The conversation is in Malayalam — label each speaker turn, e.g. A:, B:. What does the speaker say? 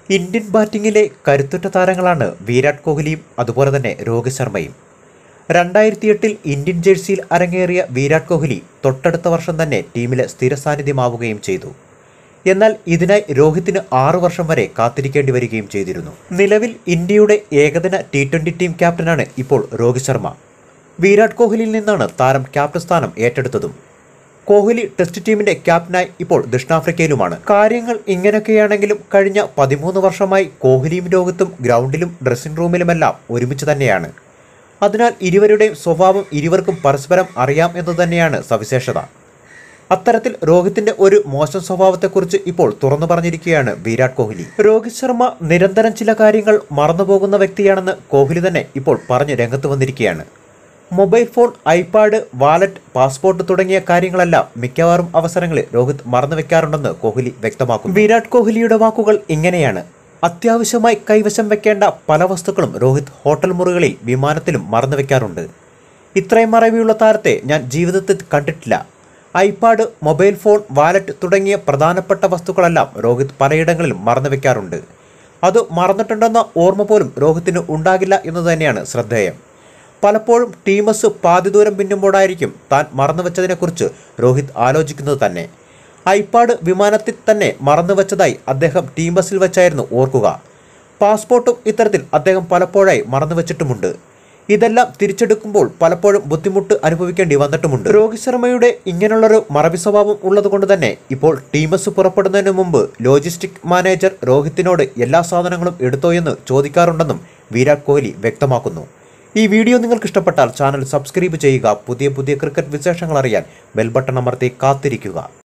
A: ഇന്ത്യൻ ബാറ്റിങ്ങിലെ കരുത്തുറ്റ താരങ്ങളാണ് വിരാട് കോഹ്ലിയും അതുപോലെ തന്നെ രോഹിത് ശർമ്മയും രണ്ടായിരത്തി എട്ടിൽ ഇന്ത്യൻ ജേഴ്സിയിൽ അരങ്ങേറിയ വിരാട് കോഹ്ലി തൊട്ടടുത്ത വർഷം തന്നെ ടീമിലെ സ്ഥിര സാന്നിധ്യമാവുകയും ചെയ്തു എന്നാൽ ഇതിനായി രോഹിത്തിന് ആറു വർഷം വരെ കാത്തിരിക്കേണ്ടി വരികയും ചെയ്തിരുന്നു നിലവിൽ ഇന്ത്യയുടെ ഏകദിന ടി ട്വന്റി ടീം ക്യാപ്റ്റനാണ് ഇപ്പോൾ രോഹിത് ശർമ്മ വിരാട് കോഹ്ലിയിൽ നിന്നാണ് താരം ക്യാപ്റ്റൻ സ്ഥാനം ഏറ്റെടുത്തതും കോഹ്ലി ടെസ്റ്റ് ടീമിന്റെ ക്യാപ്റ്റനായി ഇപ്പോൾ ദക്ഷിണാഫ്രിക്കയിലുമാണ് കാര്യങ്ങൾ ഇങ്ങനെയൊക്കെയാണെങ്കിലും കഴിഞ്ഞ പതിമൂന്ന് വർഷമായി കോഹ്ലിയും രോഹിത്തും ഗ്രൗണ്ടിലും ഡ്രസ്സിംഗ് റൂമിലുമെല്ലാം ഒരുമിച്ച് തന്നെയാണ് അതിനാൽ ഇരുവരുടെയും സ്വഭാവം ഇരുവർക്കും പരസ്പരം അറിയാം എന്നു തന്നെയാണ് സവിശേഷത അത്തരത്തിൽ രോഹിത്തിന്റെ ഒരു മോശം സ്വഭാവത്തെക്കുറിച്ച് ഇപ്പോൾ തുറന്നു പറഞ്ഞിരിക്കുകയാണ് വിരാട് കോഹ്ലി രോഹിത് ശർമ്മ നിരന്തരം ചില കാര്യങ്ങൾ മറന്നുപോകുന്ന വ്യക്തിയാണെന്ന് കോഹ്ലി തന്നെ ഇപ്പോൾ പറഞ്ഞ് രംഗത്ത് വന്നിരിക്കുകയാണ് mobile phone iPad wallet passport തുടങ്ങിയ കാര്യങ്ങളെല്ലാം മിക്കവാറും അവസരങ്ങളിൽ രോഹിത് മറന്നു വെക്കാറുണ്ടെന്ന് കോഹ്ലി വ്യക്തമാക്കുന്നു വിരാട് കോഹ്ലിയുടെ വാക്കുകൾ ഇങ്ങനെയാണ് അത്യാവശ്യമായി കൈവശം വെക്കേണ്ട പല വസ്തുക്കളും രോഹിത് ഹോട്ടൽ മുറികളിൽ വിമാനത്തിലും മറന്നു വെക്കാറുണ്ട് ഇത്രയും മറവിയുള്ള താരത്തെ ഞാൻ ജീവിതത്തിൽ കണ്ടിട്ടില്ല ഐപാഡ് മൊബൈൽ ഫോൺ വാലറ്റ് തുടങ്ങിയ പ്രധാനപ്പെട്ട വസ്തുക്കളെല്ലാം രോഹിത് പലയിടങ്ങളിലും മറന്നു വെക്കാറുണ്ട് അത് മറന്നിട്ടുണ്ടെന്ന ഓർമ്മ പോലും രോഹിത്തിന് ഉണ്ടാകില്ല എന്ന് തന്നെയാണ് ശ്രദ്ധേയം പലപ്പോഴും ടീമസ് പാതി ദൂരം പിന്നുമ്പോഴായിരിക്കും താൻ മറന്നുവെച്ചതിനെക്കുറിച്ച് രോഹിത് ആലോചിക്കുന്നത് തന്നെ ഐപാഡ് വിമാനത്തിൽ തന്നെ മറന്നുവെച്ചതായി അദ്ദേഹം ടീം ബസ്സിൽ വെച്ചായിരുന്നു ഓർക്കുക പാസ്പോർട്ടും ഇത്തരത്തിൽ അദ്ദേഹം പലപ്പോഴായി മറന്നുവെച്ചിട്ടുമുണ്ട് ഇതെല്ലാം തിരിച്ചെടുക്കുമ്പോൾ പലപ്പോഴും ബുദ്ധിമുട്ട് അനുഭവിക്കേണ്ടി വന്നിട്ടുമുണ്ട് രോഹിത് ശർമ്മയുടെ ഇങ്ങനെയുള്ളൊരു മറവി സ്വഭാവം ഉള്ളതുകൊണ്ട് തന്നെ ഇപ്പോൾ ടീമസ് പുറപ്പെടുന്നതിന് മുമ്പ് ലോജിസ്റ്റിക് മാനേജർ രോഹിത്തിനോട് എല്ലാ സാധനങ്ങളും എടുത്തോ എന്ന് ചോദിക്കാറുണ്ടെന്നും വിരാട് കോഹ്ലി വ്യക്തമാക്കുന്നു ഈ വീഡിയോ നിങ്ങൾക്ക് ഇഷ്ടപ്പെട്ടാൽ ചാനൽ സബ്സ്ക്രൈബ് ചെയ്യുക പുതിയ പുതിയ ക്രിക്കറ്റ് വിശേഷങ്ങൾ അറിയാൻ ബെൽ ബട്ടൺ അമർത്തി കാത്തിരിക്കുക